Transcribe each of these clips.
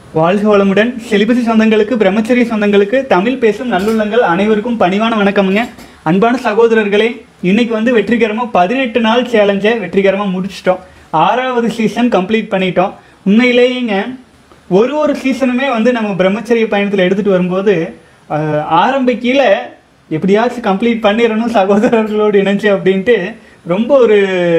வாழ்க வளமுடன் செலிபசி சொந்தங்களுக்கு பிரம்மச்சரிய சொந்தங்களுக்கு தமிழ் பேசும் நல்லுள்ளங்கள் அனைவருக்கும் பணிவான வணக்கமுங்க அன்பான சகோதரர்களே இன்னைக்கு வந்து வெற்றிகரமாக பதினெட்டு நாள் சேலஞ்சை வெற்றிகரமாக முடிச்சிட்டோம் ஆறாவது சீசன் கம்ப்ளீட் பண்ணிட்டோம் உண்மையிலேயேங்க ஒரு ஒரு சீசனுமே வந்து நம்ம பிரம்மச்சரிய பயணத்தில் எடுத்துகிட்டு வரும்போது ஆஹ், ஆரம்பிக்கையில எப்படியாச்சும் கம்ப்ளீட் பண்ணிடணும் சகோதரர்களோடு இணைஞ்சு அப்படின்ட்டு ரொம்ப ஒரு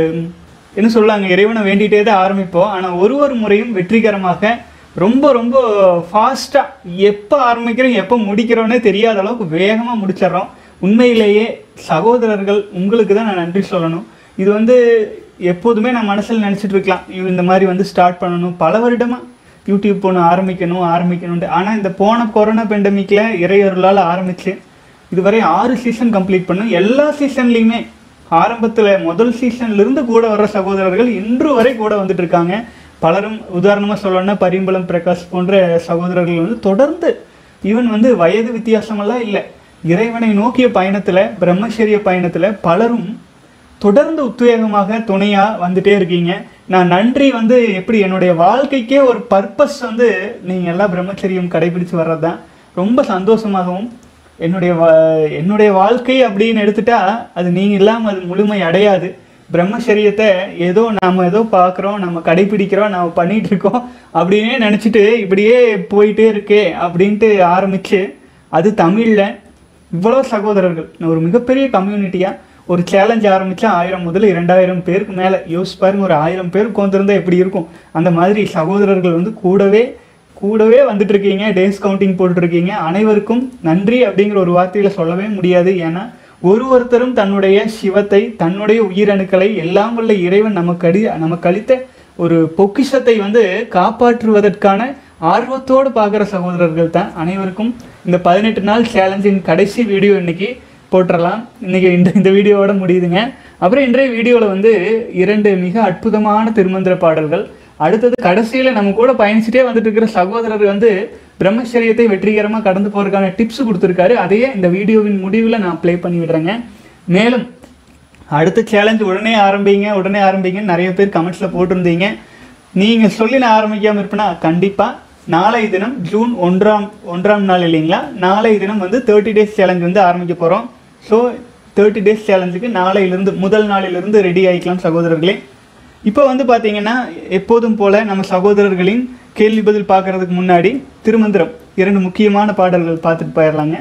என்ன சொல்லாங்க இறைவனை வேண்டிகிட்டே தான் ஆரம்பிப்போம் ஆனால் ஒரு ஒரு முறையும் வெற்றிகரமாக ரொம்ப ரொம்ப ஃபாஸ்ட்டாக எப்போ ஆரம்பிக்கிறோம் எப்போ முடிக்கிறோன்னே தெரியாத அளவுக்கு வேகமாக முடிச்சிடுறோம் உண்மையிலேயே சகோதரர்கள் உங்களுக்கு தான் நான் நன்றி சொல்லணும் இது வந்து எப்போதுமே நான் மனசில் நினச்சிட்டு இருக்கலாம் இது இந்த மாதிரி வந்து ஸ்டார்ட் பண்ணணும் பல வருடமாக யூடியூப் போகணும் ஆரம்பிக்கணும் ஆரம்பிக்கணும்ட்டு ஆனால் இந்த போன கொரோனா பெண்டமிக்கில் இறையொருளால் ஆரம்பிச்சு இதுவரை ஆறு சீசன் கம்ப்ளீட் பண்ணோம் எல்லா சீசன்லேயுமே ஆரம்பத்தில் முதல் சீசன்லேருந்து கூட வர்ற சகோதரர்கள் இன்று வரை கூட வந்துட்டு இருக்காங்க பலரும் உதாரணமாக சொல்லணும்னா பரிம்பளம் பிரகாஷ் போன்ற சகோதரர்கள் வந்து தொடர்ந்து ஈவன் வந்து வயது வித்தியாசமெல்லாம் இல்லை இறைவனை நோக்கிய பயணத்தில் பிரம்மச்சரிய பயணத்தில் பலரும் தொடர்ந்து உத்வேகமாக துணையாக வந்துட்டே இருக்கீங்க நான் நன்றி வந்து எப்படி என்னுடைய வாழ்க்கைக்கே ஒரு பர்பஸ் வந்து நீங்கள் எல்லாம் பிரம்மச்சரியம் கடைபிடிச்சு வர்றது தான் ரொம்ப சந்தோஷமாகவும் என்னுடைய வா என்னுடைய வாழ்க்கை அப்படின்னு எடுத்துட்டா அது நீங்கள் இல்லாமல் அது முழுமை அடையாது பிரம்மச்சரியத்தை ஏதோ நாம் ஏதோ பார்க்குறோம் நம்ம கடைபிடிக்கிறோம் நம்ம பண்ணிட்டு இருக்கோம் அப்படின்னே நினச்சிட்டு இப்படியே போயிட்டே இருக்கே அப்படின்ட்டு ஆரம்பித்து அது தமிழில் இவ்வளோ சகோதரர்கள் ஒரு மிகப்பெரிய கம்யூனிட்டியாக ஒரு சேலஞ்ச் ஆரம்பித்தா ஆயிரம் முதல் இரண்டாயிரம் பேருக்கு மேலே யோசிச்சு பாருங்க ஒரு ஆயிரம் பேர் உட்காந்துருந்தா எப்படி இருக்கும் அந்த மாதிரி சகோதரர்கள் வந்து கூடவே கூடவே வந்துட்டு இருக்கீங்க டேஸ் கவுண்டிங் போட்டுருக்கீங்க அனைவருக்கும் நன்றி அப்படிங்கிற ஒரு வார்த்தையில் சொல்லவே முடியாது ஏன்னா ஒரு ஒருத்தரும் தன்னுடைய சிவத்தை தன்னுடைய உயிரணுக்களை எல்லாம் வல்ல இறைவன் நமக்கு அடி நமக்கு அளித்த ஒரு பொக்கிஷத்தை வந்து காப்பாற்றுவதற்கான ஆர்வத்தோடு பார்க்குற சகோதரர்கள் தான் அனைவருக்கும் இந்த பதினெட்டு நாள் சேலஞ்சின் கடைசி வீடியோ இன்னைக்கு போட்டுறலாம் இன்னைக்கு இந்த இந்த வீடியோவோட முடியுதுங்க அப்புறம் இன்றைய வீடியோவில் வந்து இரண்டு மிக அற்புதமான திருமந்திர பாடல்கள் அடுத்தது கடைசியில் நம்ம கூட பயணிச்சுட்டே வந்துட்டு இருக்கிற சகோதரர் வந்து பிரம்மச்சரியத்தை வெற்றிகரமாக கடந்து போகிறதுக்கான டிப்ஸ் கொடுத்துருக்காரு அதையே இந்த வீடியோவின் முடிவில் நான் ப்ளே பண்ணி விடுறேங்க மேலும் அடுத்த சேலஞ்ச் உடனே ஆரம்பிங்க உடனே ஆரம்பிங்கன்னு நிறைய பேர் கமெண்ட்ஸில் போட்டிருந்தீங்க நீங்கள் சொல்லி நான் ஆரம்பிக்காமல் இருப்பேனா கண்டிப்பாக நாளை தினம் ஜூன் ஒன்றாம் ஒன்றாம் நாள் இல்லைங்களா நாளை தினம் வந்து தேர்ட்டி டேஸ் சேலஞ்ச் வந்து ஆரம்பிக்க போகிறோம் ஸோ தேர்ட்டி டேஸ் சேலஞ்சுக்கு நாளையிலிருந்து முதல் நாளிலிருந்து ரெடி ஆகிக்கலாம் சகோதரர்களே இப்போ வந்து பார்த்தீங்கன்னா எப்போதும் போல நம்ம சகோதரர்களின் கேள்வி பதில் பார்க்கறதுக்கு முன்னாடி திருமந்திரம் இரண்டு முக்கியமான பாடல்கள் பார்த்துட்டு போயிடலாங்க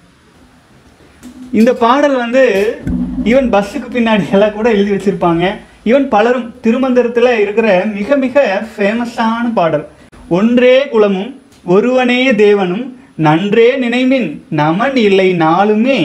இந்த பாடல் வந்து ஈவன் பஸ்ஸுக்கு பின்னாடி எல்லாம் கூட எழுதி வச்சிருப்பாங்க ஈவன் பலரும் திருமந்திரத்தில் இருக்கிற மிக மிக ஃபேமஸான பாடல் ஒன்றே குலமும் ஒருவனே தேவனும் நன்றே நினைமின் நமன் இல்லை நாளுமே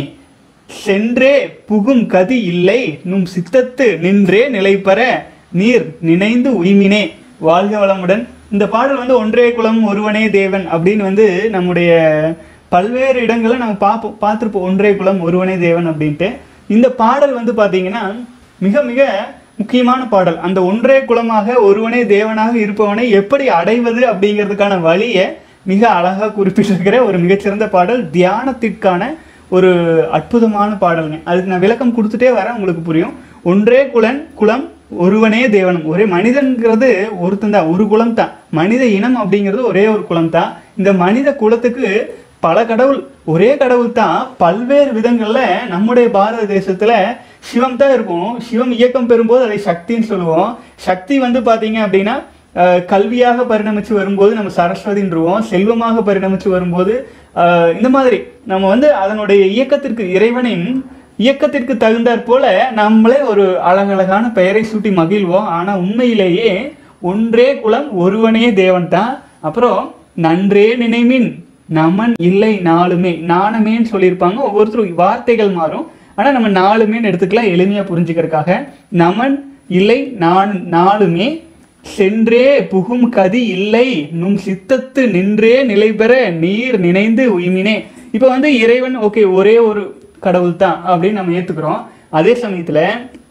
சென்றே புகும் கதி இல்லை நும் சித்தத்து நின்றே நிலைபெற நீர் நினைந்து உய்மினே வாழ்க வளமுடன் இந்த பாடல் வந்து ஒன்றே குலம் ஒருவனே தேவன் அப்படின்னு வந்து நம்முடைய பல்வேறு இடங்களில் நம்ம பார்ப்போம் பார்த்துருப்போம் ஒன்றே குலம் ஒருவனே தேவன் அப்படின்ட்டு இந்த பாடல் வந்து பார்த்தீங்கன்னா மிக மிக முக்கியமான பாடல் அந்த ஒன்றே குலமாக ஒருவனே தேவனாக இருப்பவனை எப்படி அடைவது அப்படிங்கிறதுக்கான வழியை மிக அழகாக குறிப்பிட்டிருக்கிற ஒரு மிகச்சிறந்த பாடல் தியானத்திற்கான ஒரு அற்புதமான பாடலுங்க அதுக்கு நான் விளக்கம் கொடுத்துட்டே வரேன் உங்களுக்கு புரியும் ஒன்றே குலன் குலம் ஒருவனே தேவனும் ஒரே மனிதன்கிறது ஒருத்தன் தான் ஒரு குலம் தான் மனித இனம் அப்படிங்கிறது ஒரே ஒரு குலம் தான் இந்த மனித குலத்துக்கு பல கடவுள் ஒரே கடவுள் தான் பல்வேறு விதங்களில் நம்முடைய பாரத தேசத்தில் சிவம் தான் இருக்கும் சிவம் இயக்கம் பெறும்போது அதை சக்தின்னு சொல்லுவோம் சக்தி வந்து பார்த்தீங்க அப்படின்னா அஹ், கல்வியாக பரிணமிச்சு வரும்போது நம்ம சரஸ்வதின்றுவோம் செல்வமாக பரிணமிச்சு வரும்போது அஹ், இந்த மாதிரி நம்ம வந்து அதனுடைய இயக்கத்திற்கு இறைவனின் இயக்கத்திற்கு தகுந்தாற் போல நம்மளே ஒரு அழகழகான பெயரை சூட்டி மகிழ்வோம் ஆனால் உண்மையிலேயே ஒன்றே குலம் ஒருவனே தேவன் தான் அப்புறம் நன்றே நினைமின் நமன் இல்லை நாளுமே நாணமேன்னு சொல்லியிருப்பாங்க ஒவ்வொருத்தரும் வார்த்தைகள் மாறும் ஆனால் நம்ம நாளுமேன்னு எடுத்துக்கலாம் எளிமையாக புரிஞ்சுக்கிறதுக்காக நமன் இல்லை நான் நாளுமே சென்றே புகும் கதி இல்லை நும் சித்தத்து நின்றே நிலை பெற நீர் நினைந்து உய்மினே இப்போ வந்து இறைவன் ஓகே ஒரே ஒரு கடவுள் தான் அப்படின்னு நம்ம ஏற்றுக்கிறோம் அதே சமயத்தில்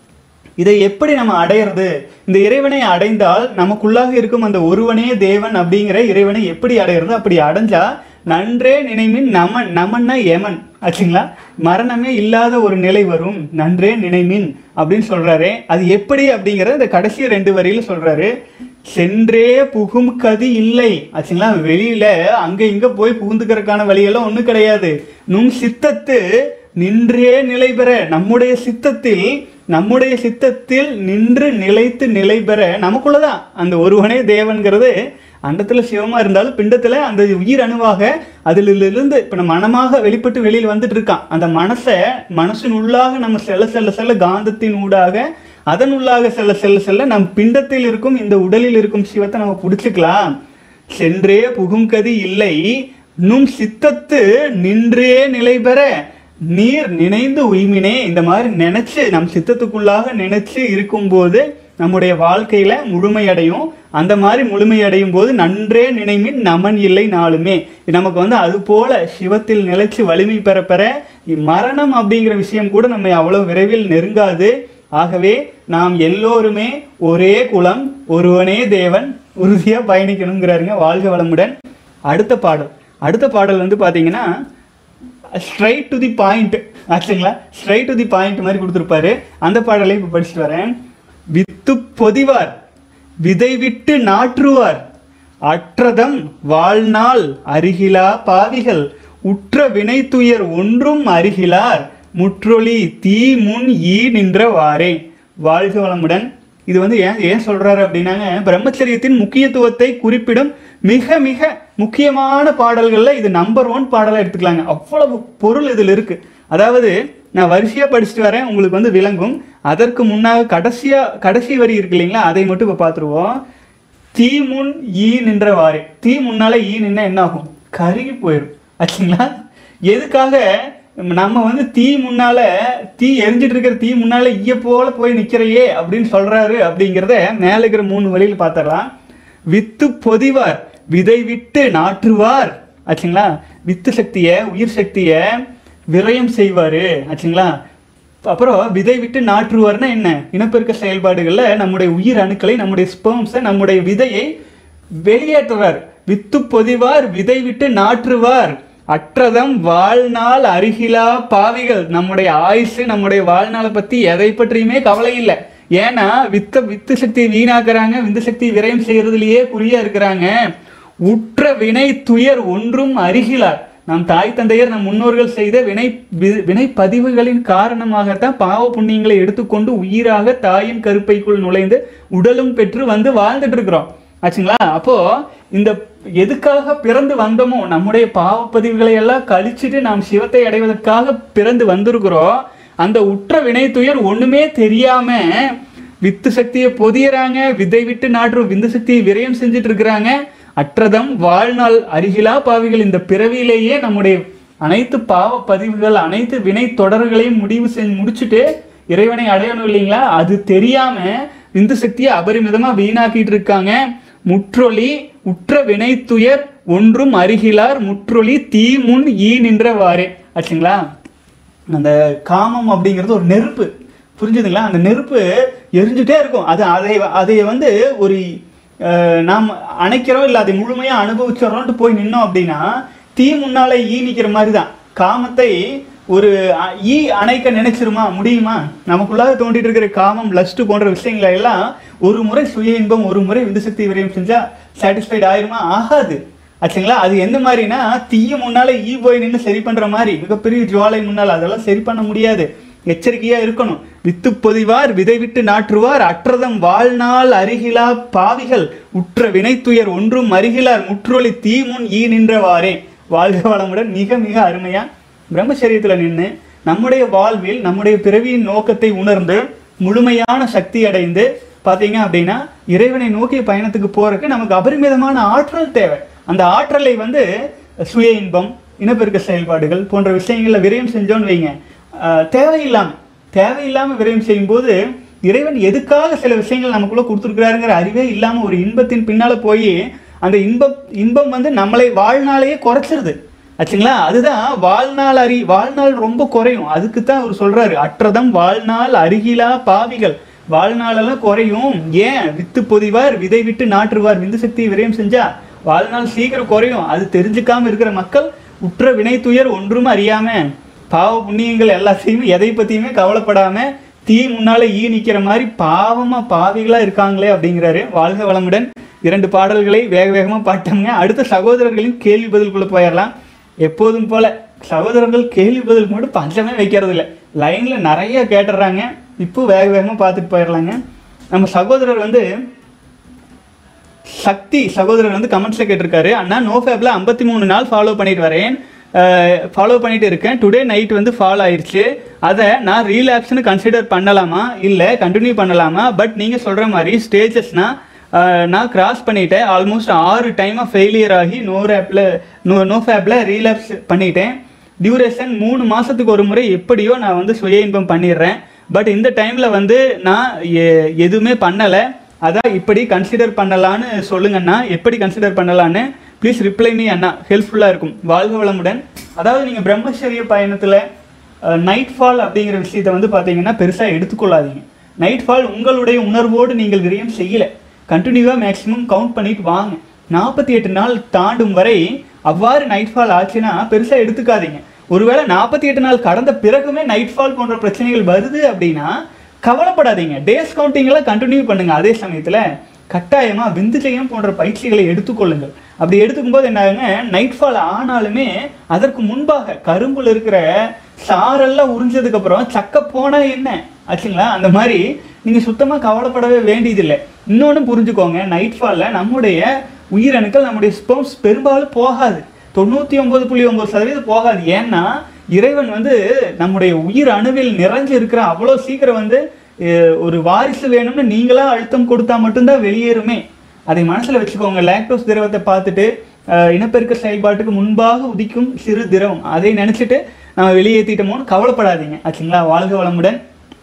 இதை எப்படி நம்ம அடையிறது இந்த இறைவனை அடைந்தால் நமக்குள்ளாக இருக்கும் அந்த ஒருவனே தேவன் அப்படிங்கிற இறைவனை எப்படி அடையிறது அப்படி அடைஞ்சா நன்றே நினைமின் நமன் நமன்னா யமன் ஆச்சுங்களா மரணமே இல்லாத ஒரு நிலை வரும் நன்றே நினைமின் அப்படின்னு சொல்றாரு அது எப்படி அப்படிங்கிறத இந்த கடைசி ரெண்டு வரியில சொல்றாரு சென்றே புகும் கதி இல்லை ஆச்சுங்களா வெளியில அங்க இங்க போய் புகுந்துக்கிறதுக்கான வழியெல்லாம் ஒண்ணும் கிடையாது நும் சித்தத்து நின்றே நிலை பெற நம்முடைய சித்தத்தில் நம்முடைய சித்தத்தில் நின்று நிலைத்து நிலை பெற நமக்குள்ளதான் அந்த ஒருவனே தேவன்கிறது அண்டத்துல சிவமா இருந்தாலும் பிண்டத்துல அந்த உயிர் அணுவாக அதிலிருந்து இப்ப நம்ம மனமாக வெளிப்பட்டு வெளியில் வந்துட்டு இருக்கான் அந்த மனசை மனசின் உள்ளாக நம்ம செல்ல செல்ல செல்ல காந்தத்தின் ஊடாக அதன் உள்ளாக செல்ல செல்ல செல்ல நம் பிண்டத்தில் இருக்கும் இந்த உடலில் இருக்கும் சிவத்தை நம்ம பிடிச்சிக்கலாம் சென்றே புகும் கதி இல்லை நும் சித்தத்து நின்றே நிலை பெற நீர் நினைந்து உய்மினே இந்த மாதிரி நினைச்சு நம் சித்தத்துக்குள்ளாக நினைச்சு இருக்கும்போது நம்முடைய வாழ்க்கையில முழுமையடையும் அந்த மாதிரி முழுமையடையும் போது நன்றே நினைமின் நமன் இல்லை நாளுமே நமக்கு வந்து அது போல சிவத்தில் நிலைச்சு வலிமை பெற பெற மரணம் அப்படிங்கிற விஷயம் கூட நம்மை அவ்வளவு விரைவில் நெருங்காது ஆகவே நாம் எல்லோருமே ஒரே குலம் ஒருவனே தேவன் உறுதியா பயணிக்கணுங்கிறாருங்க வாழ்க வளமுடன் அடுத்த பாடல் அடுத்த பாடல் வந்து பாத்தீங்கன்னா ஸ்ட்ரைட் டு தி பாயிண்ட் ஆச்சுங்களா ஸ்ட்ரைட் டு தி பாயிண்ட் மாதிரி கொடுத்துருப்பாரு அந்த பாடலை இப்போ படிச்சுட்டு வரேன் வித்து பொதிவார் விதை விட்டு நாற்றுவார் அற்றதம் வாழ்நாள் அருகிலா பாவிகள் உற்ற வினை துயர் ஒன்றும் அருகிலார் முற்றொளி தீ முன் ஈ நின்றவாறே வாழ்க வளமுடன் இது வந்து ஏன் ஏன் சொல்றாரு அப்படின்னாங்க பிரம்மச்சரியத்தின் முக்கியத்துவத்தை குறிப்பிடும் மிக மிக முக்கியமான பாடல்கள்ல இது நம்பர் ஒன் பாடலா எடுத்துக்கலாங்க அவ்வளவு பொருள் இதில் இருக்கு அதாவது நான் வரிசையா படிச்சுட்டு வரேன் உங்களுக்கு வந்து விளங்கும் அதற்கு முன்னாக கடைசியா கடைசி வரி இருக்கு இல்லைங்களா அதை மட்டும் இப்போ பார்த்துருவோம் தீ முன் ஈ நின்றவாறு தீ முன்னால ஈ நின்னா என்ன ஆகும் கருகி போயிடும் ஆச்சுங்களா எதுக்காக நம்ம வந்து தீ முன்னால தீ எரிஞ்சிட்டு இருக்கிற தீ முன்னால ஈய போல போய் நிக்கிறையே அப்படின்னு சொல்றாரு அப்படிங்கிறத மேல இருக்கிற மூணு வழியில் பார்த்தரலாம் வித்து பொதிவார் விதை விட்டு நாற்றுவார் ஆச்சுங்களா வித்து சக்தியை உயிர் சக்தியை விரயம் செய்வாரு ஆச்சுங்களா அப்புறம் விதை விட்டு நாற்றுவார்னா என்ன இனப்பெருக்க செயல்பாடுகள்ல நம்முடைய உயிர் அணுக்களை நம்முடைய ஸ்பெர்ம்ஸை நம்முடைய விதையை வெளியேற்றுவார் வித்து பொதிவார் விதை விட்டு நாற்றுவார் அற்றதம் வாழ்நாள் அருகிலா பாவிகள் நம்முடைய ஆயுசு நம்முடைய வாழ்நாளை பத்தி எதை பற்றியுமே கவலை இல்லை ஏன்னா வித்த வித்து சக்தியை வீணாக்குறாங்க விந்து சக்தி விரயம் செய்யறதுலயே குறியா இருக்கிறாங்க உற்ற வினை துயர் ஒன்றும் அருகிலார் நம் தாய் தந்தையர் நம் முன்னோர்கள் செய்த வினை வி- வினை பதிவுகளின் காரணமாகத்தான் பாவ புண்ணியங்களை எடுத்துக்கொண்டு உயிராக தாயின் கருப்பைக்குள் நுழைந்து உடலும் பெற்று வந்து வாழ்ந்துட்டு இருக்கிறோம் ஆச்சுங்களா அப்போ இந்த எதுக்காக பிறந்து வந்தோமோ நம்முடைய பாவப்பதிவுகளை எல்லாம் கழிச்சிட்டு நாம் சிவத்தை அடைவதற்காக பிறந்து வந்திருக்கிறோம் அந்த உற்ற வினை துயர் ஒண்ணுமே தெரியாம வித்து சக்தியை பொதியறாங்க விதை விட்டு நாற்றும் விந்து சக்தியை விரயம் செஞ்சுட்டு இருக்கிறாங்க அற்றதம் வாழ்நாள் அருகிலா பாவிகள் இந்த பிறவியிலேயே நம்முடைய அனைத்து பாவ பதிவுகள் அனைத்து வினை தொடர்களையும் முடிவு செஞ்சு முடிச்சுட்டு இறைவனை அடையணும் இல்லைங்களா அது தெரியாம விந்து சக்தியை அபரிமிதமா வீணாக்கிட்டு இருக்காங்க முற்றொளி உற்ற வினை துயர் ஒன்றும் அருகிலார் முற்றொளி தீ முன் ஈ நின்றவாறே ஆச்சுங்களா அந்த காமம் அப்படிங்கிறது ஒரு நெருப்பு புரிஞ்சுதுங்களா அந்த நெருப்பு எரிஞ்சுட்டே இருக்கும் அது அதை அதை வந்து ஒரு அஹ், நாம் அணைக்கிறோம் இல்லை அதை முழுமையாக அனுபவிச்சிடறோம்ட்டு போய் நின்னோம் அப்படின்னா தீ முன்னாலே ஈ நிற்கிற மாதிரி தான் காமத்தை ஒரு அ- ஈ அணைக்க நினைச்சிருமா முடியுமா நமக்குள்ளாக தோண்டிட்டு இருக்கிற காமம் லஸ்ட் போன்ற விஷயங்களை எல்லாம் ஒரு முறை சுய இன்பம் ஒரு முறை விந்துசக்தி விரயம் செஞ்சா சாட்டிஸ்ஃபைட் ஆயிருமா ஆகாது ஆச்சுங்களா அது எந்த மாதிரினா தீய முன்னால ஈ போய் நின்று சரி பண்ற மாதிரி மிகப்பெரிய ஜுவாலை முன்னால் அதெல்லாம் சரி பண்ண முடியாது எச்சரிக்கையா இருக்கணும் வித்து பொதிவார் விதை விட்டு நாற்றுவார் அற்றதம் வாழ்நாள் அருகிலா பாவிகள் உற்ற வினைத்துயர் ஒன்றும் அருகிலார் முற்றொளி தீ முன் ஈ நின்றவாறே வாழ்க வளமுடன் மிக மிக அருமையா பிரம்மச்சரியத்துல நின்று நம்முடைய வாழ்வில் நம்முடைய பிறவியின் நோக்கத்தை உணர்ந்து முழுமையான சக்தி அடைந்து பார்த்தீங்க அப்படின்னா இறைவனை நோக்கிய பயணத்துக்கு போறதுக்கு நமக்கு அபரிமிதமான ஆற்றல் தேவை அந்த ஆற்றலை வந்து சுய இன்பம் இனப்பெருக்க செயல்பாடுகள் போன்ற விஷயங்கள்ல விரயம் செஞ்சோன்னு வைங்க ஆஹ் தேவையில்லாம தேவையில்லாம விரயம் செய்யும்போது இறைவன் எதுக்காக சில விஷயங்கள் நமக்குள்ள கொடுத்துருக்கிறாருங்கிற அறிவே இல்லாம ஒரு இன்பத்தின் பின்னால போய் அந்த இன்பம் இன்பம் வந்து நம்மளை வாழ்நாளையே குறைச்சிருது ஆச்சுங்களா அதுதான் வாழ்நாள் அறி வாழ்நாள் ரொம்ப குறையும் அதுக்கு தான் அவர் சொல்றாரு அற்றதம் வாழ்நாள் அருகிலா பாவிகள் வாழ்நாளெல்லாம் குறையும் ஏன் வித்து பொதிவார் விதை விட்டு நாற்றுவார் விந்து சக்தி விரயம் செஞ்சா வாழ்நாள் சீக்கிரம் குறையும் அது தெரிஞ்சுக்காம இருக்கிற மக்கள் உற்ற வினை துயர் ஒன்றும் அறியாம பாவ புண்ணியங்கள் எல்லாத்தையுமே எதை பத்தியுமே கவலைப்படாம தீ முன்னால ஈ நிக்கிற மாதிரி பாவமா பாவிகளா இருக்காங்களே அப்படிங்கிறாரு வாழ்க வளமுடன் இரண்டு பாடல்களை வேக வேகமா பாட்டோங்க அடுத்த சகோதரர்களின் கேள்வி பதிலுக்குள்ள போயிடலாம் எப்போதும் போல சகோதரர்கள் கேள்வி பதிலுக்கு மட்டும் பஞ்சமே வைக்கிறது இல்லை லைன்ல நிறைய கேட்டுடுறாங்க இப்போ வேக வேகமா பார்த்துட்டு போயிடலாங்க நம்ம சகோதரர் வந்து சக்தி சகோதரர் வந்து கமெண்ட்ஸில் கேட்டிருக்காரு அண்ணா நோ ஃபேப்பில் ஐம்பத்தி மூணு நாள் ஃபாலோ பண்ணிட்டு வரேன் ஃபாலோ பண்ணிட்டு இருக்கேன் டுடே நைட் வந்து ஃபாலோ ஆயிடுச்சு அதை நான் ரீலாக்ஸ்னு கன்சிடர் பண்ணலாமா இல்லை கண்டினியூ பண்ணலாமா பட் நீங்கள் சொல்கிற மாதிரி ஸ்டேஜஸ்னா நான் கிராஸ் பண்ணிட்டேன் ஆல்மோஸ்ட் ஆறு டைமாக ஃபெயிலியர் ஆகி நோ ஆப்பில் நோ நோ ஃபேப்பில் ரீலாக்ஸ் பண்ணிட்டேன் டியூரேஷன் மூணு மாதத்துக்கு ஒரு முறை எப்படியோ நான் வந்து சுய இன்பம் பண்ணிடுறேன் பட் இந்த டைமில் வந்து நான் எ- எதுவுமே பண்ணலை அதான் இப்படி கன்சிடர் பண்ணலான்னு சொல்லுங்கண்ணா எப்படி கன்சிடர் பண்ணலான்னு ப்ளீஸ் ரிப்ளை மீ அண்ணா ஹெல்ப்ஃபுல்லாக இருக்கும் வாழ்க வளமுடன் அதாவது நீங்கள் பிரம்மச்சரிய பயணத்தில் நைட் ஃபால் அப்படிங்கிற விஷயத்தை வந்து பார்த்தீங்கன்னா பெருசாக எடுத்துக்கொள்ளாதீங்க நைட் ஃபால் உங்களுடைய உணர்வோடு நீங்கள் விரயம் செய்யலை கண்டினியூவாக மேக்ஸிமம் கவுண்ட் பண்ணிட்டு வாங்க நாற்பத்தி எட்டு நாள் தாண்டும் வரை அவ்வாறு நைட் ஃபால் ஆச்சுன்னா பெருசாக எடுத்துக்காதீங்க ஒருவேளை நாற்பத்தி எட்டு நாள் கடந்த பிறகுமே நைட் ஃபால் போன்ற பிரச்சனைகள் வருது அப்படின்னா கவலைப்படாதீங்க டேஸ் கவுண்டிங்கெல்லாம் கண்டினியூ பண்ணுங்க அதே சமயத்தில் கட்டாயமா விந்துஜயம் போன்ற பயிற்சிகளை எடுத்துக்கொள்ளுங்கள் அப்படி எடுத்துக்கும் போது என்ன ஆகுங்க நைட் ஃபால் ஆனாலுமே அதற்கு முன்பாக கரும்புல இருக்கிற சாரெல்லாம் உறிஞ்சதுக்கு அப்புறம் சக்க போனா என்ன ஆச்சுங்களா அந்த மாதிரி நீங்க சுத்தமா கவலைப்படவே வேண்டியதில்லை இன்னொன்று புரிஞ்சுக்கோங்க நைட் ஃபால்ல நம்முடைய உயிரணுக்கள் நம்முடைய ஸ்போம்ஸ் பெரும்பாலும் போகாது தொண்ணூத்தி ஒன்பது புள்ளி ஒன்பது சதவீதம் போகாது ஏன்னா இறைவன் வந்து நம்முடைய உயிர் அணுவில் நிறைஞ்சு இருக்கிற அவ்வளோ சீக்கிரம் வந்து அஹ், ஒரு வாரிசு வேணும்னு நீங்களா அழுத்தம் கொடுத்தா மட்டும்தான் வெளியேறுமே அதை மனசுல வச்சுக்கோங்க லாக்டோஸ் திரவத்தை பார்த்துட்டு அஹ், இனப்பெருக்க செயல்பாட்டுக்கு முன்பாக உதிக்கும் சிறு திரவம் அதை நினைச்சிட்டு நம்ம வெளியேற்றிட்டோமோன்னு கவலைப்படாதீங்க ஆச்சுங்களா வாழ்க வளமுடன்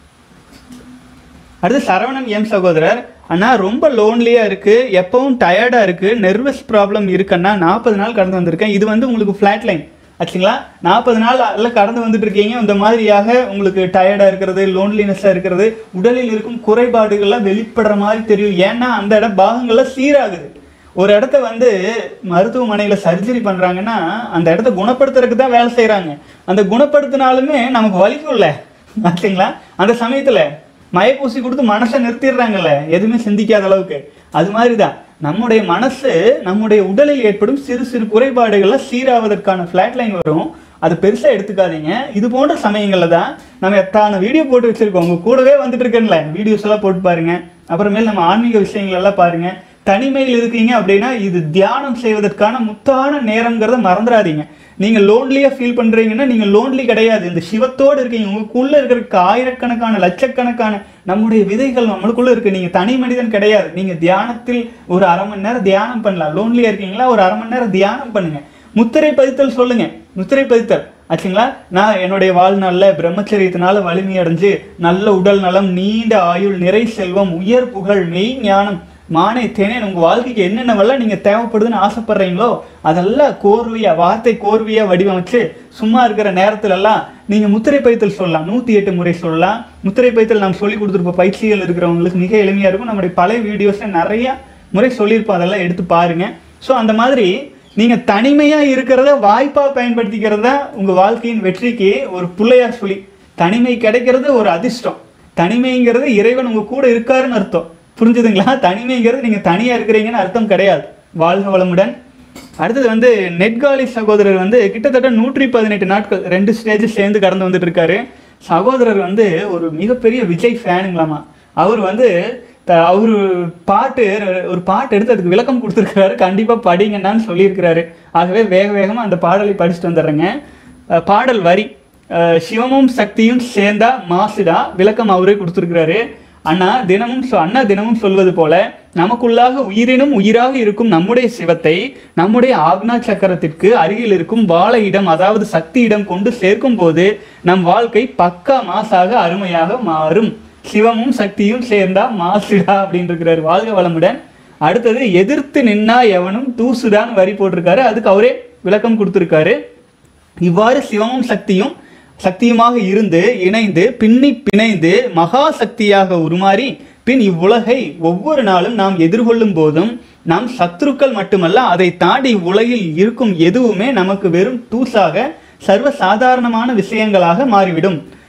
அடுத்து சரவணன் எம் சகோதரர் அண்ணா ரொம்ப லோன்லியா இருக்கு எப்பவும் டயர்டா இருக்கு நெர்வஸ் ப்ராப்ளம் இருக்குன்னா நாற்பது நாள் கடந்து வந்திருக்கேன் இது வந்து உங்களுக்கு ஃபிளாட் லைன் ஆச்சுங்களா நாற்பது நாள் எல்லாம் கடந்து வந்துட்டு இருக்கீங்க இந்த மாதிரியாக உங்களுக்கு டயர்டா இருக்கிறது லோன்லினஸ்ஸா இருக்கிறது உடலில் இருக்கும் குறைபாடுகள்லாம் வெளிப்படுற மாதிரி தெரியும் ஏன்னா அந்த இட பாகங்கள்லாம் சீராகுது ஒரு இடத்த வந்து மருத்துவமனையில சர்ஜரி பண்றாங்கன்னா அந்த இடத்த குணப்படுத்துறதுக்கு தான் வேலை செய்றாங்க அந்த குணப்படுத்தினாலுமே நமக்கு வலிக்கும்ல ஆச்சுங்களா அந்த சமயத்துல மயப்பூசி கொடுத்து மனசை நிறுத்திடுறாங்கல்ல எதுவுமே சிந்திக்காத அளவுக்கு அது மாதிரி தான் நம்முடைய மனசு நம்முடைய உடலில் ஏற்படும் சிறு சிறு குறைபாடுகளை சீராவதற்கான ஃபிளாட் லைன் வரும் அது பெருசாக எடுத்துக்காதீங்க இது போன்ற சமயங்களில் தான் நம்ம எத்தான வீடியோ போட்டு வச்சிருக்கோம் உங்க கூடவே வந்துட்டு இருக்கேன்ல வீடியோஸ் எல்லாம் போட்டு பாருங்க அப்புறமேல் நம்ம ஆன்மீக விஷயங்கள் எல்லாம் பாருங்க தனிமையில் இருக்கீங்க அப்படின்னா இது தியானம் செய்வதற்கான முத்தான நேரம்ங்கிறத மறந்துடாதீங்க நீங்க லோன்லியா ஃபீல் பண்றீங்கன்னா நீங்க லோன்லி கிடையாது இந்த சிவத்தோடு இருக்கீங்க உங்களுக்குள்ள இருக்கிற ஆயிரக்கணக்கான லட்சக்கணக்கான நம்முடைய விதைகள் நம்மளுக்குள்ள இருக்கு நீங்க தனி மனிதன் கிடையாது நீங்க தியானத்தில் ஒரு அரை மணி நேரம் தியானம் பண்ணலாம் லோன்லியா இருக்கீங்களா ஒரு அரை மணி நேரம் தியானம் பண்ணுங்க முத்திரை பதித்தல் சொல்லுங்க முத்திரை பதித்தல் ஆச்சுங்களா நான் என்னுடைய வாழ்நாளில் பிரம்மச்சரியத்தினால வலிமை அடைஞ்சு நல்ல உடல் நலம் நீண்ட ஆயுள் நிறை செல்வம் உயர் புகழ் மெய் ஞானம் மானே தேனே உங்க வாழ்க்கைக்கு என்னென்னவெல்லாம் நீங்க தேவைப்படுதுன்னு ஆசைப்படுறீங்களோ அதெல்லாம் கோர்வையா வார்த்தை கோர்வையா வடிவமைச்சு சும்மா இருக்கிற நேரத்துல எல்லாம் நீங்க முத்திரை பைத்தல் சொல்லலாம் நூத்தி எட்டு முறை சொல்லலாம் முத்திரை பைத்தல் நாம் சொல்லி கொடுத்துருப்போம் பயிற்சிகள் இருக்கிறவங்களுக்கு மிக எளிமையா இருக்கும் நம்முடைய பழைய வீடியோஸ்ல நிறைய முறை சொல்லியிருப்போம் அதெல்லாம் எடுத்து பாருங்க ஸோ அந்த மாதிரி நீங்க தனிமையா இருக்கிறத வாய்ப்பா பயன்படுத்திக்கிறதா உங்க வாழ்க்கையின் வெற்றிக்கு ஒரு புள்ளையார் சொல்லி தனிமை கிடைக்கிறது ஒரு அதிர்ஷ்டம் தனிமைங்கிறது இறைவன் உங்க கூட இருக்காருன்னு அர்த்தம் புரிஞ்சுதுங்களா தனிமைங்கிறது நீங்க தனியா இருக்கிறீங்கன்னு அர்த்தம் கிடையாது வாழ்க வளமுடன் அடுத்தது வந்து நெட்காலி சகோதரர் வந்து கிட்டத்தட்ட நூற்றி பதினெட்டு நாட்கள் ரெண்டு ஸ்டேஜ் சேர்ந்து கடந்து வந்துட்டு இருக்காரு சகோதரர் வந்து ஒரு மிகப்பெரிய விஜய் ஃபேனுங்களாமா அவர் வந்து த- அவரு பாட்டு ஒரு பாட்டு எடுத்து அதுக்கு விளக்கம் கொடுத்துருக்காரு கண்டிப்பா படிங்கன்னு சொல்லியிருக்கிறாரு ஆகவே வேக வேகமா அந்த பாடலை படிச்சுட்டு வந்துடுறேங்க அஹ் பாடல் வரி அஹ் சிவமும் சக்தியும் சேர்ந்தா மாசுடா விளக்கம் அவரே கொடுத்துருக்கிறாரு அண்ணா தினமும் சொ- அண்ணா தினமும் சொல்வது போல நமக்குள்ளாக உயிரினும் உயிராக இருக்கும் நம்முடைய சிவத்தை நம்முடைய ஆக்னா சக்கரத்திற்கு அருகில் இருக்கும் வாழ இடம் அதாவது சக்தி இடம் கொண்டு சேர்க்கும் போது நம் வாழ்க்கை பக்கா மாசாக அருமையாக மாறும் சிவமும் சக்தியும் சேர்ந்தா மாசுடா அப்படின்னு இருக்கிறாரு வாழ்க வளமுடன் அடுத்தது எதிர்த்து நின்னா எவனும் தூசுடான்னு வரி போட்டிருக்காரு அதுக்கு அவரே விளக்கம் கொடுத்திருக்காரு இவ்வாறு சிவமும் சக்தியும் சக்தியுமாக இருந்து இணைந்து பின்னி பிணைந்து மகா சக்தியாக உருமாறி பின் இவ்வுலகை ஒவ்வொரு நாளும் நாம் எதிர்கொள்ளும் போதும் நாம் சத்துருக்கள் மட்டுமல்ல அதை தாண்டி இவ்வுலகில் இருக்கும் எதுவுமே நமக்கு வெறும் தூசாக சர்வ சாதாரணமான விஷயங்களாக மாறிவிடும்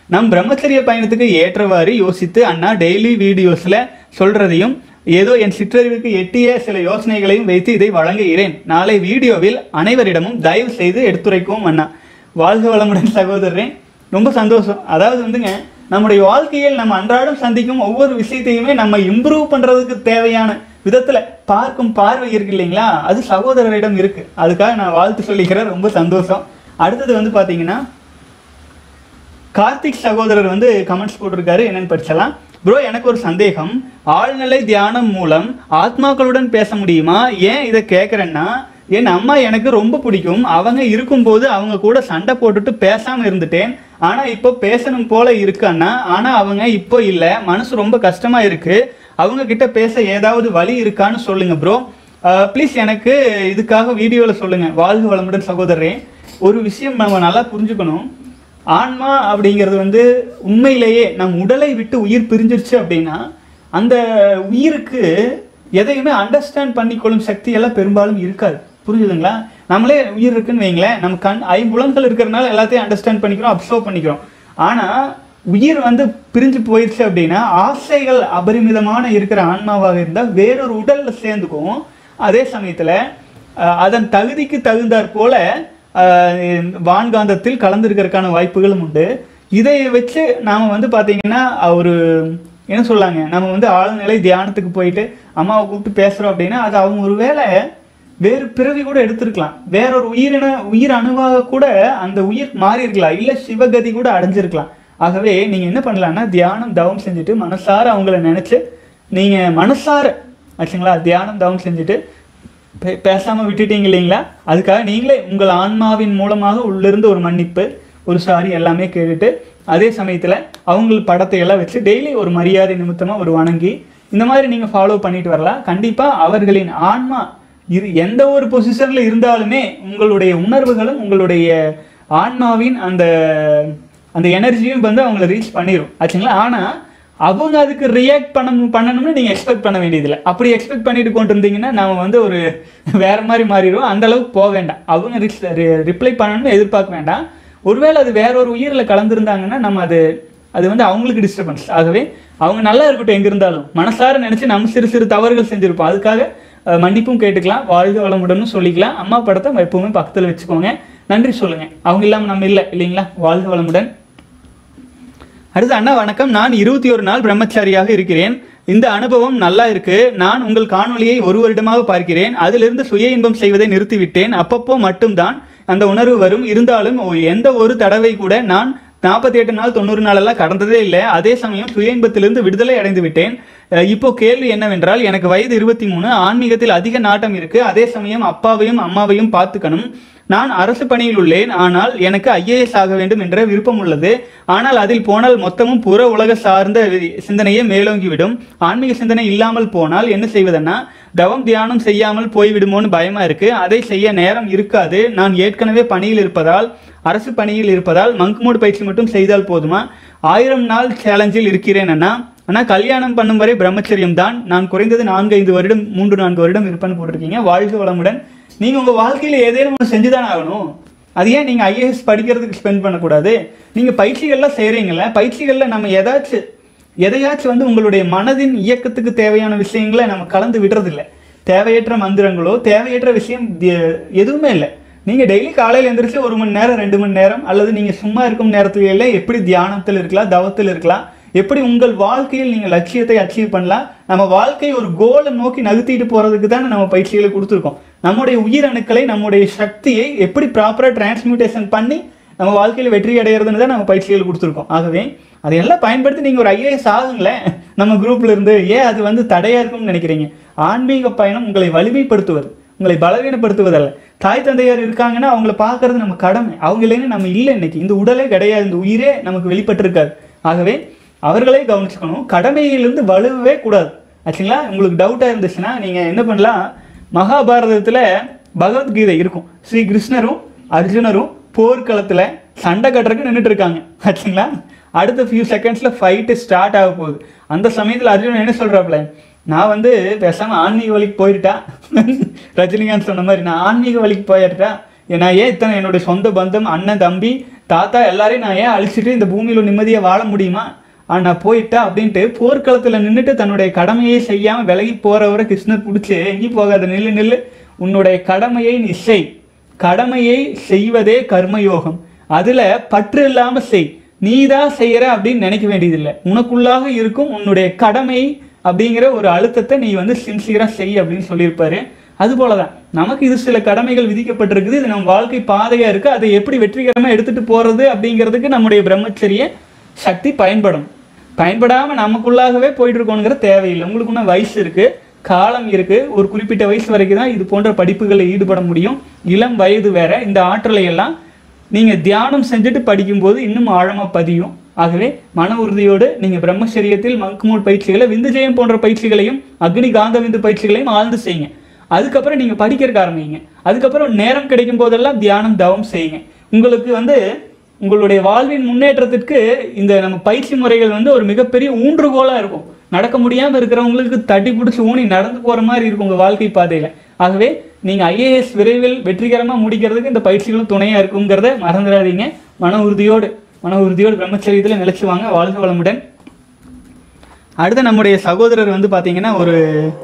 நம் பிரம்மச்சரிய பயணத்துக்கு ஏற்றவாறு யோசித்து அண்ணா டெய்லி வீடியோஸ்ல சொல்றதையும் ஏதோ என் சிற்றறிவுக்கு எட்டிய சில யோசனைகளையும் வைத்து இதை வழங்குகிறேன் நாளை வீடியோவில் அனைவரிடமும் தயவு செய்து எடுத்துரைக்கவும் அண்ணா வாழ்க வளமுடன் சகோதரரே ரொம்ப சந்தோஷம் அதாவது வந்துங்க நம்முடைய வாழ்க்கையில் நம்ம அன்றாடம் சந்திக்கும் ஒவ்வொரு விஷயத்தையுமே நம்ம இம்ப்ரூவ் பண்றதுக்கு தேவையான விதத்துல பார்க்கும் பார்வை இருக்கு இல்லைங்களா அது சகோதரரிடம் இருக்கு அதுக்காக நான் வாழ்த்து சொல்லிக்கிறேன் ரொம்ப சந்தோஷம் அடுத்தது வந்து பாத்தீங்கன்னா கார்த்திக் சகோதரர் வந்து கமெண்ட்ஸ் போட்டிருக்காரு என்னன்னு படிச்சலாம் ப்ரோ எனக்கு ஒரு சந்தேகம் ஆழ்நிலை தியானம் மூலம் ஆத்மாக்களுடன் பேச முடியுமா ஏன் இதை கேட்குறேன்னா என் அம்மா எனக்கு ரொம்ப பிடிக்கும் அவங்க இருக்கும்போது அவங்க கூட சண்டை போட்டுட்டு பேசாம இருந்துட்டேன் ஆனா இப்போ பேசணும் போல இருக்கு அண்ணா ஆனா அவங்க இப்போ இல்ல மனசு ரொம்ப கஷ்டமா இருக்கு அவங்க கிட்ட பேச ஏதாவது வழி இருக்கான்னு சொல்லுங்க ப்ரோ ப்ளீஸ் எனக்கு இதுக்காக வீடியோவில் சொல்லுங்க வாழ்க வளமுடன் சகோதரரே ஒரு விஷயம் நம்ம நல்லா புரிஞ்சுக்கணும் ஆன்மா அப்படிங்கிறது வந்து உண்மையிலேயே நம் உடலை விட்டு உயிர் பிரிஞ்சிருச்சு அப்படின்னா அந்த உயிருக்கு எதையுமே அண்டர்ஸ்டாண்ட் பண்ணிக்கொள்ளும் சக்தி எல்லாம் பெரும்பாலும் இருக்காது புரிஞ்சுதுங்களா நம்மளே உயிர் இருக்குன்னு வைங்களேன் நம்ம கண் ஐம்புலன்கள் இருக்கிறதுனால எல்லாத்தையும் அண்டர்ஸ்டாண்ட் பண்ணிக்கிறோம் அப்சர்வ் பண்ணிக்கிறோம் ஆனால் உயிர் வந்து பிரிஞ்சு போயிடுச்சு அப்படின்னா ஆசைகள் அபரிமிதமான இருக்கிற ஆன்மாவாக இருந்தால் வேறொரு உடல்ல சேர்ந்துக்கும் அதே சமயத்தில் அதன் தகுதிக்கு தகுந்தாற் போல அஹ், வான்காந்தத்தில் கலந்துருக்கிறதுக்கான வாய்ப்புகளும் உண்டு இதை வச்சு நாம் வந்து பார்த்தீங்கன்னா ஒரு என்ன சொல்லாங்க நம்ம வந்து ஆழ்நிலை தியானத்துக்கு போயிட்டு அம்மாவை கூப்பிட்டு பேசுகிறோம் அப்படின்னா அது அவங்க ஒரு வேளை வேறு பிறவி கூட எடுத்திருக்கலாம் வேற ஒரு உயிரின உயிர் அணுவாக கூட அந்த உயிர் மாறி இருக்கலாம் இல்லை சிவகதி கூட அடைஞ்சிருக்கலாம் ஆகவே நீங்கள் என்ன பண்ணலாம்னா தியானம் தவம் செஞ்சுட்டு மனசார அவங்கள நினச்சி நீங்கள் மனசார ஆச்சுங்களா தியானம் தவம் செஞ்சுட்டு பே பேசாமல் விட்டுட்டீங்க இல்லைங்களா அதுக்காக நீங்களே உங்கள் ஆன்மாவின் மூலமாக உள்ளிருந்து ஒரு மன்னிப்பு ஒரு சாரி எல்லாமே கேட்டுட்டு அதே சமயத்தில் அவங்க படத்தை எல்லாம் வச்சு டெய்லி ஒரு மரியாதை நிமித்தமாக ஒரு வணங்கி இந்த மாதிரி நீங்கள் ஃபாலோ பண்ணிட்டு வரலாம் கண்டிப்பாக அவர்களின் ஆன்மா இரு எந்த ஒரு பொசிஷனில் இருந்தாலுமே உங்களுடைய உணர்வுகளும் உங்களுடைய ஆன்மாவின் அந்த அந்த எனர்ஜியும் வந்து அவங்கள ரீச் பண்ணிடும் ஆச்சுங்களா ஆனால் அவங்க அதுக்கு ரியாக்ட் பண்ண பண்ணணும்னு நீங்கள் எக்ஸ்பெக்ட் பண்ண வேண்டியதில்லை அப்படி எக்ஸ்பெக்ட் பண்ணிட்டு கொண்டு இருந்தீங்கன்னா நாம வந்து ஒரு வேற மாதிரி மாறிடுவோம் அந்த அளவுக்கு போக வேண்டாம் அவங்க ரிப்ளை பண்ணணும்னு எதிர்பார்க்க வேண்டாம் ஒருவேளை அது வேற ஒரு உயிரில் கலந்துருந்தாங்கன்னா நம்ம அது அது வந்து அவங்களுக்கு டிஸ்டர்பன்ஸ் ஆகவே அவங்க நல்லா இருக்கட்டும் எங்க இருந்தாலும் மனசார நினைச்சு நம்ம சிறு சிறு தவறுகள் செஞ்சிருப்போம் அதுக்காக அஹ், மன்னிப்பும் கேட்டுக்கலாம் வாழ்க வளமுடனும் சொல்லிக்கலாம் அம்மா படத்தை எப்பவுமே பக்கத்தில் வச்சுக்கோங்க நன்றி சொல்லுங்க அவங்க இல்லாமல் நம்ம இல்லை இல்லைங்களா வாழ்க வளமுடன் அடுத்து அண்ணா வணக்கம் நான் இருபத்தி ஒரு நாள் பிரம்மச்சாரியாக இருக்கிறேன் இந்த அனுபவம் நல்லா இருக்கு நான் உங்கள் காணொளியை ஒரு வருடமாக பார்க்கிறேன் அதிலிருந்து சுய இன்பம் செய்வதை நிறுத்திவிட்டேன் அப்பப்போ மட்டும்தான் அந்த உணர்வு வரும் இருந்தாலும் ஒ- எந்த ஒரு தடவை கூட நான் நாற்பத்தி எட்டு நாள் தொண்ணூறு நாள் எல்லாம் கடந்ததே இல்லை அதே சமயம் சுய இன்பத்திலிருந்து விடுதலை அடைந்து விட்டேன் அஹ் இப்போ கேள்வி என்னவென்றால் எனக்கு வயது இருபத்தி மூணு ஆன்மீகத்தில் அதிக நாட்டம் இருக்கு அதே சமயம் அப்பாவையும் அம்மாவையும் பார்த்துக்கணும் நான் அரசு பணியில் உள்ளேன் ஆனால் எனக்கு ஐஏஎஸ் ஆக வேண்டும் என்ற விருப்பம் உள்ளது ஆனால் அதில் போனால் மொத்தமும் புற உலக சார்ந்த வி- சிந்தனையே மேலோங்கிவிடும் ஆன்மீக சிந்தனை இல்லாமல் போனால் என்ன செய்வதுன்னா தவம் தியானம் செய்யாமல் போய்விடுமோன்னு பயமா இருக்கு அதை செய்ய நேரம் இருக்காது நான் ஏற்கனவே பணியில் இருப்பதால் அரசு பணியில் இருப்பதால் மங்க் மோடு பயிற்சி மட்டும் செய்தால் போதுமா ஆயிரம் நாள் சேலஞ்சில் இருக்கிறேன் அண்ணா ஆனால் கல்யாணம் பண்ணும் வரை பிரம்மச்சரியம் தான் நான் குறைந்தது நான்கு ஐந்து வருடம் மூன்று நான்கு வருடம் இருப்பேன்னு போட்டிருக்கீங்க வாழ்க வளமுடன் நீங்க உங்க வாழ்க்கையில ஏதேனும் ஒன்று செஞ்சுதான் ஆகணும் அது ஏன் நீங்க ஐஏஎஸ் படிக்கிறதுக்கு ஸ்பெண்ட் பண்ணக்கூடாது நீங்க பயிற்சிகள்லாம் செய்றீங்கல்ல பயிற்சிகள்ல நம்ம ஏதாச்சும் எதையாச்சும் வந்து உங்களுடைய மனதின் இயக்கத்துக்கு தேவையான விஷயங்களை நம்ம கலந்து விடுறதில்ல தேவையற்ற மந்திரங்களோ தேவையற்ற விஷயம் எ- எதுவுமே இல்லை நீங்க டெய்லி காலையில் எந்திரிச்சு ஒரு மணி நேரம் ரெண்டு மணி நேரம் அல்லது நீங்க சும்மா இருக்கும் நேரத்துல எல்லாம் எப்படி தியானத்தில் இருக்கலாம் தவத்தில் இருக்கலாம் எப்படி உங்கள் வாழ்க்கையில் நீங்க லட்சியத்தை அச்சீவ் பண்ணலாம் நம்ம வாழ்க்கை ஒரு கோலை நோக்கி நகர்த்திட்டு போறதுக்கு தானே நம்ம பயிற்சிகளை கொடுத்துருக்கோம் நம்முடைய உயிரணுக்களை நம்முடைய சக்தியை எப்படி ப்ராப்பராக டிரான்ஸ்மியூட்டேஷன் பண்ணி நம்ம வாழ்க்கையில் வெற்றி அடையிறதுன்னு தான் நம்ம பயிற்சிகள் கொடுத்துருக்கோம் ஆகவே அதையெல்லாம் பயன்படுத்தி நீங்கள் ஒரு ஐஏஎஸ் ஆகுங்களேன் நம்ம குரூப்ல இருந்து ஏன் அது வந்து தடையா இருக்கும்னு நினைக்கிறீங்க ஆன்மீக பயணம் உங்களை வலிமைப்படுத்துவது உங்களை பலவீனப்படுத்துவதல்ல தாய் தந்தையார் இருக்காங்கன்னா அவங்கள பார்க்கறது நம்ம கடமை அவங்க இல்லைன்னு நம்ம இல்லை இன்னைக்கு இந்த உடலே கிடையாது இந்த உயிரே நமக்கு வெளிப்பட்டிருக்காது ஆகவே அவர்களே கவனிச்சுக்கணும் கடமையிலிருந்து வலுவே கூடாது ஆச்சுங்களா உங்களுக்கு டவுட்டாக இருந்துச்சுன்னா நீங்கள் என்ன பண்ணலாம் மகாபாரதத்தில் பகவத்கீதை இருக்கும் ஸ்ரீ கிருஷ்ணரும் அர்ஜுனரும் போர்க்களத்தில் சண்டை கட்டுறதுக்கு நின்றுட்டு இருக்காங்க ஆச்சுங்களா அடுத்த ஃபியூ செகண்ட்ஸில் ஃபைட்டு ஸ்டார்ட் ஆக போகுது அந்த சமயத்தில் அர்ஜுனன் என்ன சொல்கிறாப்புல நான் வந்து பேசாமல் ஆன்மீக வழிக்கு போயிட்டா ரஜினிகாந்த் சொன்ன மாதிரி நான் ஆன்மீக வழிக்கு போயிட்டா நான் ஏன் இத்தனை என்னுடைய சொந்த பந்தம் அண்ணன் தம்பி தாத்தா எல்லாரையும் நான் ஏன் அழிச்சிட்டு இந்த பூமியில நிம்மதியாக வாழ முடியுமா ஆ, நான் போயிட்டா அப்படின்ட்டு போர்க்களத்தில் நின்றுட்டு தன்னுடைய கடமையை செய்யாமல் விலகி போறவரை கிருஷ்ணர் பிடிச்சி எங்கேயும் போகாத நில்லு நில்லு உன்னுடைய கடமையை நீ செய் கடமையை செய்வதே கர்மயோகம் அதுல பற்று இல்லாம செய் நீதான் செய்யற அப்படின்னு நினைக்க வேண்டியதில்லை உனக்குள்ளாக இருக்கும் உன்னுடைய கடமை அப்படிங்கிற ஒரு அழுத்தத்தை நீ வந்து சின்சியரா செய் அப்படின்னு சொல்லியிருப்பாரு அது போலதான் நமக்கு இது சில கடமைகள் விதிக்கப்பட்டிருக்குது இது நம்ம வாழ்க்கை பாதையா இருக்கு அதை எப்படி வெற்றிகரமா எடுத்துட்டு போறது அப்படிங்கிறதுக்கு நம்முடைய பிரம்மச்சரிய சக்தி பயன்படும் பயன்படாம நமக்குள்ளாகவே போயிட்டு இருக்கோங்கிற தேவையில்லை உங்களுக்கு இன்னும் வயசு இருக்கு காலம் இருக்கு ஒரு குறிப்பிட்ட வயசு வரைக்கும் தான் இது போன்ற படிப்புகளில் ஈடுபட முடியும் இளம் வயது வேற இந்த ஆற்றலை எல்லாம் நீங்க தியானம் செஞ்சுட்டு படிக்கும்போது இன்னும் ஆழமா பதியும் ஆகவே மன உறுதியோடு நீங்க பிரம்மச்சரியத்தில் மங்குமூல் பயிற்சிகளை விந்துஜெயம் போன்ற பயிற்சிகளையும் அக்னி காந்த விந்து பயிற்சிகளையும் ஆழ்ந்து செய்யுங்க அதுக்கப்புறம் நீங்க படிக்கிறதுக்கு ஆரம்பிங்க அதுக்கப்புறம் நேரம் கிடைக்கும் போதெல்லாம் தியானம் தவம் செய்யுங்க உங்களுக்கு வந்து உங்களுடைய வாழ்வின் முன்னேற்றத்திற்கு இந்த நம்ம பயிற்சி முறைகள் வந்து ஒரு மிகப்பெரிய ஊன்றுகோலா இருக்கும் நடக்க முடியாம இருக்கிறவங்களுக்கு தட்டி பிடிச்சி ஊனி நடந்து போற மாதிரி இருக்கும் உங்க வாழ்க்கை பாதையில ஆகவே நீங்க ஐஏஎஸ் விரைவில் வெற்றிகரமா முடிக்கிறதுக்கு இந்த பயிற்சிகளும் துணையா இருக்குங்கிறத மறந்துடாதீங்க மன உறுதியோடு மன உறுதியோடு பிரம்மச்சரியத்தில் நிலைச்சு வாங்க வாழ்க வளமுடன் அடுத்து நம்முடைய சகோதரர் வந்து பார்த்தீங்கன்னா ஒரு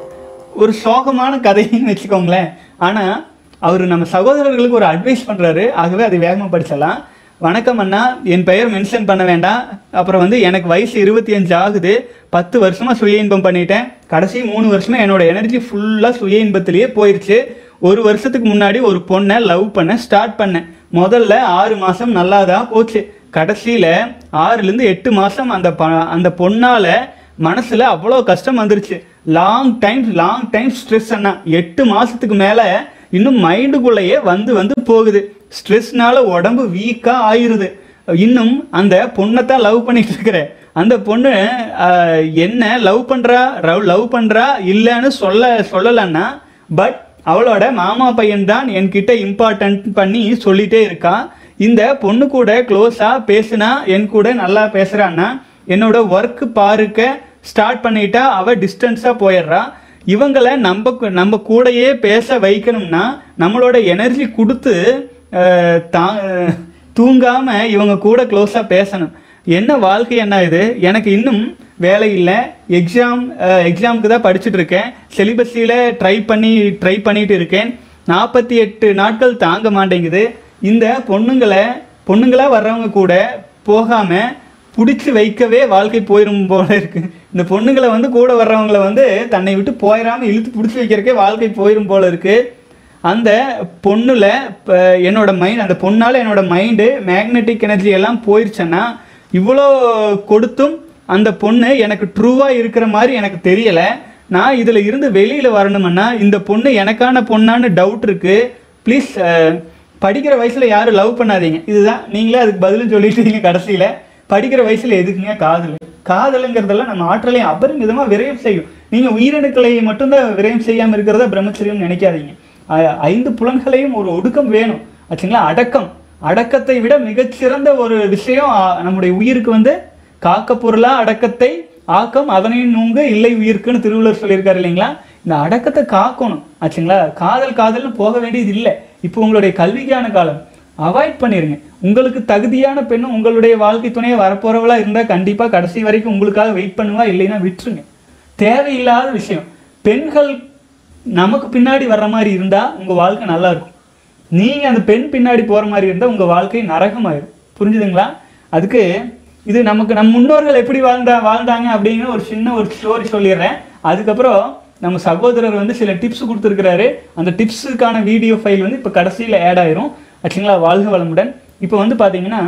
ஒரு சோகமான கதைன்னு வச்சுக்கோங்களேன் ஆனால் அவர் நம்ம சகோதரர்களுக்கு ஒரு அட்வைஸ் பண்ணுறாரு ஆகவே அதை வேகமாக படிச்சிடலாம் வணக்கம் அண்ணா என் பெயர் மென்ஷன் பண்ண வேண்டாம் அப்புறம் வந்து எனக்கு வயசு இருபத்தி அஞ்சு ஆகுது பத்து வருஷமா சுய இன்பம் பண்ணிட்டேன் கடைசி மூணு வருஷமா என்னோட எனர்ஜி ஃபுல்லாக சுய இன்பத்திலேயே போயிடுச்சு ஒரு வருஷத்துக்கு முன்னாடி ஒரு பொண்ணை லவ் பண்ண ஸ்டார்ட் பண்ணேன் முதல்ல ஆறு மாதம் நல்லா தான் போச்சு கடைசியில் ஆறுலேருந்து எட்டு மாதம் அந்த ப அந்த பொண்ணால் மனசுல அவ்வளோ கஷ்டம் வந்துருச்சு long time long time stress அண்ணா எட்டு மாசத்துக்கு மேல இன்னும் மைண்டுக்குள்ளேயே வந்து வந்து போகுது ஸ்ட்ரெஸ்னால உடம்பு வீக்கா ஆயிருது இன்னும் அந்த பொண்ணை தான் லவ் பண்ணிட்டு இருக்கிறேன் அந்த பொண்ணு ஆஹ், என்ன லவ் பண்றா லவ் பண்றா இல்லைன்னு சொல்ல சொல்லலைன்னா பட் அவளோட மாமா பையன் தான் என்கிட்ட இம்பார்ட்டன்ட் பண்ணி சொல்லிட்டே இருக்கா இந்த பொண்ணு கூட க்ளோஸா பேசுனா என் கூட நல்லா பேசுறான்னா என்னோட ஒர்க் பாருக்க ஸ்டார்ட் பண்ணிட்டா அவ டிஸ்டன்ஸா போயிடுறா இவங்களை நம்ம கு- நம்ம கூடயே பேச வைக்கணும்னா நம்மளோட எனர்ஜி கொடுத்து அஹ், தா- தூங்காம இவங்க கூட க்ளோஸா பேசணும் என்ன வாழ்க்கை என்ன இது எனக்கு இன்னும் வேலை இல்லை எக்ஸாம் எக்ஸாமுக்கு தான் படிச்சுட்டு இருக்கேன் சிலிபஸில் ட்ரை பண்ணி ட்ரை பண்ணிட்டு இருக்கேன் நாற்பத்தி எட்டு நாட்கள் தாங்க மாட்டேங்குது இந்த பொண்ணுங்களை பொண்ணுங்களா வர்றவங்க கூட போகாம பிடிச்சி வைக்கவே வாழ்க்கை போயிடும் போல இருக்கு இந்த பொண்ணுங்களை வந்து கூட வர்றவங்களை வந்து தன்னை விட்டு போயிடாம இழுத்து பிடிச்சி வைக்கிறக்கே வாழ்க்கை போயிடும் போல இருக்கு அந்த பொண்ணுல இப்ப என்னோட மைண்ட் அந்த பொண்ணால என்னோட மைண்டு மேக்னெட்டிக் எனர்ஜி எல்லாம் போயிருச்சுன்னா இவ்வளோ கொடுத்தும் அந்த பொண்ணு எனக்கு ட்ரூவா இருக்கிற மாதிரி எனக்கு தெரியல நான் இதுல இருந்து வெளியில வரணும்னா இந்த பொண்ணு எனக்கான பொண்ணான்னு டவுட் இருக்கு ப்ளீஸ் படிக்கிற வயசுல யாரும் லவ் பண்ணாதீங்க இதுதான் நீங்களே அதுக்கு பதிலும் சொல்லிட்டீங்க கடைசியில படிக்கிற வயசுல எதுக்குங்க காதல் காதலுங்கிறதெல்லாம் நம்ம ஆற்றலையும் அபரிமிதமா விரயம் செய்யும் நீங்க உயிரணுக்களை மட்டும்தான் விரயம் செய்யாம இருக்கிறத பிரம்மச்சரியம் நினைக்காதீங்க அ- ஐந்து புலன்களையும் ஒரு ஒடுக்கம் வேணும் ஆச்சுங்களா அடக்கம் அடக்கத்தை விட மிகச்சிறந்த ஒரு விஷயம் ஆ, நம்முடைய உயிருக்கு வந்து காக்க பொருளா அடக்கத்தை ஆக்கம் அதனையும் நூங்க இல்லை உயிர்க்குன்னு திருவள்ளுவர் சொல்லியிருக்காரு இல்லைங்களா இந்த அடக்கத்தை காக்கணும் ஆச்சுங்களா காதல் காதல்னு போக வேண்டியது இல்லை இப்போ உங்களுடைய கல்விக்கான காலம் அவாய்ட் பண்ணிருங்க உங்களுக்கு தகுதியான பெண்ணும் உங்களுடைய வாழ்க்கை துணையை வரப்போறவளா இருந்தா கண்டிப்பா கடைசி வரைக்கும் உங்களுக்காக வெயிட் பண்ணுவா இல்லைன்னா விட்டுருங்க தேவையில்லாத விஷயம் பெண்கள் நமக்கு பின்னாடி வர்ற மாதிரி இருந்தா உங்க வாழ்க்கை நல்லா இருக்கும் நீங்க அந்த பெண் பின்னாடி போற மாதிரி இருந்தா உங்க வாழ்க்கை நரகமாயிரும் புரிஞ்சுதுங்களா அதுக்கு இது நமக்கு நம் முன்னோர்கள் எப்படி வாழ்ந்தா வாழ்ந்தாங்க அப்படிங்கிற ஒரு சின்ன ஒரு ஸ்டோரி சொல்லிடுறேன் அதுக்கப்புறம் நம்ம சகோதரர் வந்து சில டிப்ஸ் கொடுத்துருக்கிறாரு அந்த டிப்ஸுக்கான வீடியோ ஃபைல் வந்து இப்போ கடைசியில் ஆட் ஆயிரும் ஆச்சுங்களா வாழ்க வளமுடன் இப்போ வந்து பார்த்தீங்கன்னா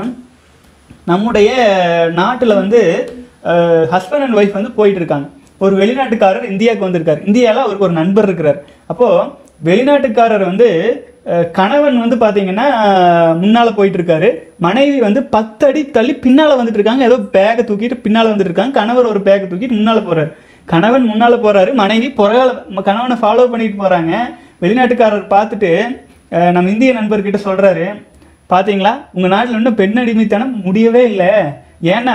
நம்முடைய நாட்டில் வந்து ஹஸ்பண்ட் அண்ட் ஒய்ஃப் வந்து போயிட்டு இருக்காங்க ஒரு வெளிநாட்டுக்காரர் இந்தியாவுக்கு வந்திருக்காரு இந்தியாவில் அவருக்கு ஒரு நண்பர் இருக்கிறார் அப்போது வெளிநாட்டுக்காரர் வந்து அஹ், கணவன் வந்து பார்த்தீங்கன்னா முன்னால் போயிட்டு இருக்காரு மனைவி வந்து பத்து அடி தள்ளி பின்னால் வந்துட்டு இருக்காங்க ஏதோ பேக்கை தூக்கிட்டு பின்னால் வந்துட்டு இருக்காங்க கணவர் ஒரு பேக்கை தூக்கிட்டு முன்னால் போறாரு கணவன் முன்னால் போறாரு மனைவி புறகால கணவனை ஃபாலோ பண்ணிட்டு போறாங்க வெளிநாட்டுக்காரர் பார்த்துட்டு அஹ், நம்ம இந்திய நண்பர்கிட்ட சொல்றாரு பாத்தீங்களா உங்க நாட்டில் இன்னும் பெண் அடிமைத்தனம் முடியவே இல்லை ஏன்னா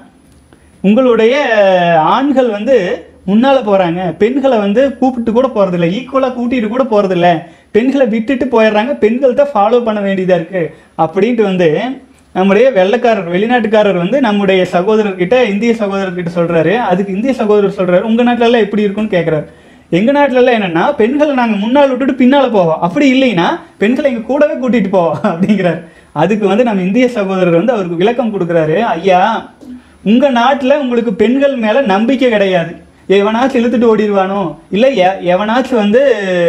உங்களுடைய ஆண்கள் வந்து முன்னால போறாங்க பெண்களை வந்து கூப்பிட்டு கூட போறதில்ல ஈக்குவலா கூட்டிட்டு கூட போறதில்ல பெண்களை விட்டுட்டு போயிடுறாங்க பெண்கள் தான் ஃபாலோ பண்ண வேண்டியதா இருக்கு அப்படின்ட்டு வந்து நம்முடைய வெள்ளைக்காரர் வெளிநாட்டுக்காரர் வந்து நம்முடைய சகோதரர்கிட்ட இந்திய சகோதரர்கிட்ட சொல்றாரு அதுக்கு இந்திய சகோதரர் சொல்றாரு உங்க நாட்டுல எல்லாம் எப்படி இருக்கும்னு கேக்குறாரு எங்க நாட்டுல எல்லாம் என்னன்னா பெண்களை நாங்க முன்னால் விட்டுட்டு பின்னால போவோம் அப்படி இல்லைன்னா பெண்களை எங்க கூடவே கூட்டிட்டு போவோம் அப்படிங்கிறாரு அதுக்கு வந்து நம்ம இந்திய சகோதரர் வந்து அவருக்கு விளக்கம் கொடுக்குறாரு ஐயா உங்க நாட்டுல உங்களுக்கு பெண்கள் மேல நம்பிக்கை கிடையாது எவனாச்சும் இழுத்துட்டு ஓடிடுவானோ இல்லை எ- எவனாச்சும் வந்து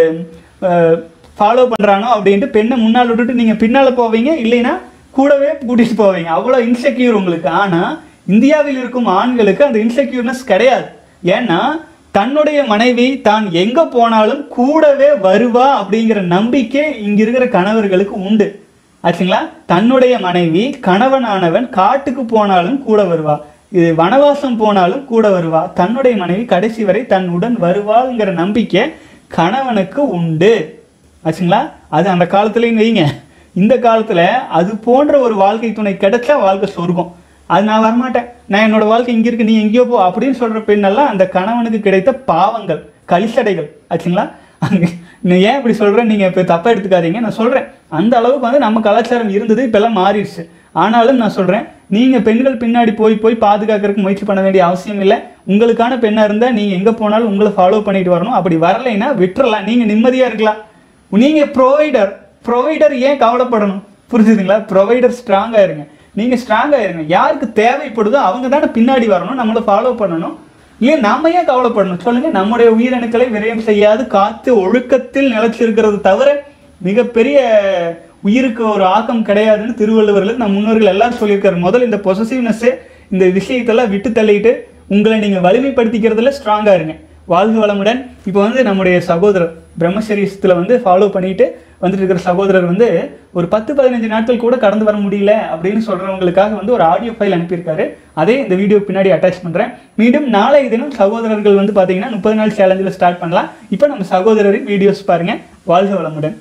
ஃபாலோ பண்றானோ அப்படின்ட்டு பெண்ணை முன்னால் விட்டுட்டு நீங்க பின்னால போவீங்க இல்லைன்னா கூடவே கூட்டிட்டு போவீங்க அவ்வளோ இன்செக்யூர் உங்களுக்கு ஆனா இந்தியாவில் இருக்கும் ஆண்களுக்கு அந்த இன்செக்யூர்னஸ் கிடையாது ஏன்னா தன்னுடைய மனைவி தான் எங்க போனாலும் கூடவே வருவா அப்படிங்கிற நம்பிக்கை இங்க இருக்கிற கணவர்களுக்கு உண்டு ஆச்சுங்களா தன்னுடைய மனைவி கணவனானவன் காட்டுக்கு போனாலும் கூட வருவா இது வனவாசம் போனாலும் கூட வருவா தன்னுடைய மனைவி கடைசி வரை தன்னுடன் வருவாள்ங்கிற நம்பிக்கை கணவனுக்கு உண்டு ஆச்சுங்களா அது அந்த காலத்துலயும் வைங்க இந்த காலத்துல அது போன்ற ஒரு வாழ்க்கை துணை கிடைச்சா வாழ்க்கை சொர்க்கம் அது நான் வரமாட்டேன் நான் என்னோட வாழ்க்கை இங்க இருக்கு நீ எங்கேயோ போ அப்படின்னு சொல்ற பெண்ணெல்லாம் அந்த கணவனுக்கு கிடைத்த பாவங்கள் கலிசடைகள் ஆச்சுங்களா அங்க நான் ஏன் இப்படி சொல்றேன் நீங்க இப்ப தப்பா எடுத்துக்காதீங்க நான் சொல்றேன் அந்த அளவுக்கு வந்து நம்ம கலாச்சாரம் இருந்தது இப்பெல்லாம் மாறிடுச்சு ஆனாலும் நான் சொல்றேன் நீங்க பெண்கள் பின்னாடி போய் போய் பாதுகாக்கிறதுக்கு முயற்சி பண்ண வேண்டிய அவசியம் இல்லை உங்களுக்கான பெண்ணா இருந்தா நீங்க எங்க போனாலும் உங்களை ஃபாலோ பண்ணிட்டு வரணும் அப்படி வரலைன்னா விட்டுறலாம் நீங்க நிம்மதியா இருக்கலாம் நீங்க ப்ரொவைடர் ப்ரொவைடர் ஏன் கவலைப்படணும் புரிஞ்சுதுங்களா ப்ரொவைடர் ஸ்ட்ராங்கா இருங்க நீங்க ஸ்ட்ராங்கா இருங்க யாருக்கு தேவைப்படுதோ அவங்க தானே பின்னாடி வரணும் நம்மளை ஃபாலோ பண்ணணும் ஏன் நாம ஏன் கவலைப்படணும் சொல்லுங்க நம்முடைய உயிரணுக்களை விரயம் செய்யாது காத்து ஒழுக்கத்தில் நிலைச்சிருக்கிறது தவிர மிகப்பெரிய உயிருக்கு ஒரு ஆக்கம் கிடையாதுன்னு திருவள்ளுவர்கள் நம் முன்னோர்கள் எல்லாரும் சொல்லியிருக்காரு முதல்ல இந்த பொசசிவ்னஸ் இந்த விஷயத்தெல்லாம் விட்டு தள்ளிட்டு உங்களை நீங்க வலிமைப்படுத்திக்கிறதுல ஸ்ட்ராங்கா இருங்க வாழ்க வளமுடன் இப்போ வந்து நம்முடைய சகோதரர் பிரம்மச்சரியத்தில் வந்து ஃபாலோ பண்ணிட்டு வந்துட்டு இருக்கிற சகோதரர் வந்து ஒரு பத்து பதினஞ்சு நாட்கள் கூட கடந்து வர முடியல அப்படின்னு சொல்றவங்களுக்காக வந்து ஒரு ஆடியோ ஃபைல் அனுப்பியிருக்காரு அதே இந்த வீடியோ பின்னாடி அட்டாச் பண்றேன் மீண்டும் நாளைய தினம் சகோதரர்கள் வந்து பாத்தீங்கன்னா முப்பது நாள் சேலஞ்சில் ஸ்டார்ட் பண்ணலாம் இப்போ நம்ம சகோதரரின் வீடியோஸ் பாருங்க வாழ்க வளமுடன்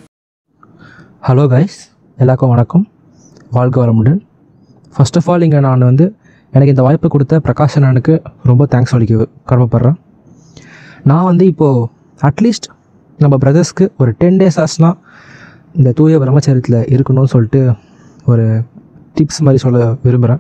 ஹலோ கைஸ் எல்லாருக்கும் வணக்கம் வாழ்க வளமுடன் ஃபர்ஸ்ட் ஆஃப் ஆல் இங்கே நான் வந்து எனக்கு இந்த வாய்ப்பு கொடுத்த பிரகாஷ் அண்ணனுக்கு ரொம்ப தேங்க்ஸ் சொல்லிக்க கடமைப்படுறேன் நான் வந்து இப்போது அட்லீஸ்ட் நம்ம பிரதர்ஸ்க்கு ஒரு டென் டேஸ் ஆச்சுனா இந்த தூய பிரம்மச்சரியத்தில் இருக்கணும்னு சொல்லிட்டு ஒரு டிப்ஸ் மாதிரி சொல்ல விரும்புகிறேன்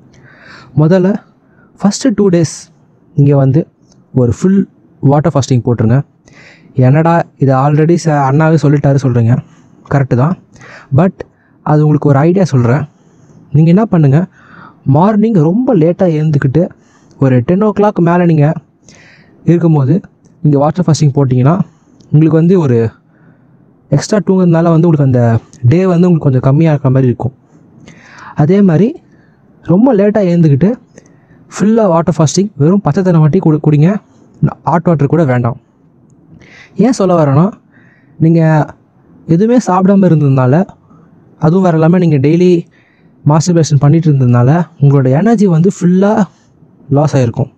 முதல்ல ஃபஸ்ட்டு டூ டேஸ் நீங்கள் வந்து ஒரு ஃபுல் வாட்டர் ஃபாஸ்டிங் போட்டுருங்க என்னடா இது ஆல்ரெடி ச அண்ணாவே சொல்லிட்டாரு சொல்கிறீங்க கரெக்டு தான் பட் அது உங்களுக்கு ஒரு ஐடியா சொல்கிறேன் நீங்கள் என்ன பண்ணுங்கள் மார்னிங் ரொம்ப லேட்டாக எழுந்துக்கிட்டு ஒரு டென் ஓ கிளாக் மேலே நீங்கள் இருக்கும்போது நீங்கள் வாட்டர் ஃபாஸ்டிங் போட்டிங்கன்னா உங்களுக்கு வந்து ஒரு எக்ஸ்ட்ரா தூங்குறதுனால வந்து உங்களுக்கு அந்த டே வந்து உங்களுக்கு கொஞ்சம் கம்மியாக இருக்கிற மாதிரி இருக்கும் அதே மாதிரி ரொம்ப லேட்டாக எழுந்துக்கிட்டு ஃபுல்லாக வாட்டர் ஃபாஸ்டிங் வெறும் பச்சை தண்ணி மட்டும் குடி குடிங்க ஹாட் வாட்டர் கூட வேண்டாம் ஏன் சொல்ல வரேன்னா நீங்கள் எதுவுமே சாப்பிடாம இருந்ததுனால அதுவும் வேறு இல்லாமல் நீங்கள் டெய்லி மாஸ்டர்பேஷன் பண்ணிட்டு இருந்ததுனால உங்களோட எனர்ஜி வந்து ஃபுல்லாக லாஸ் ஆகிருக்கும்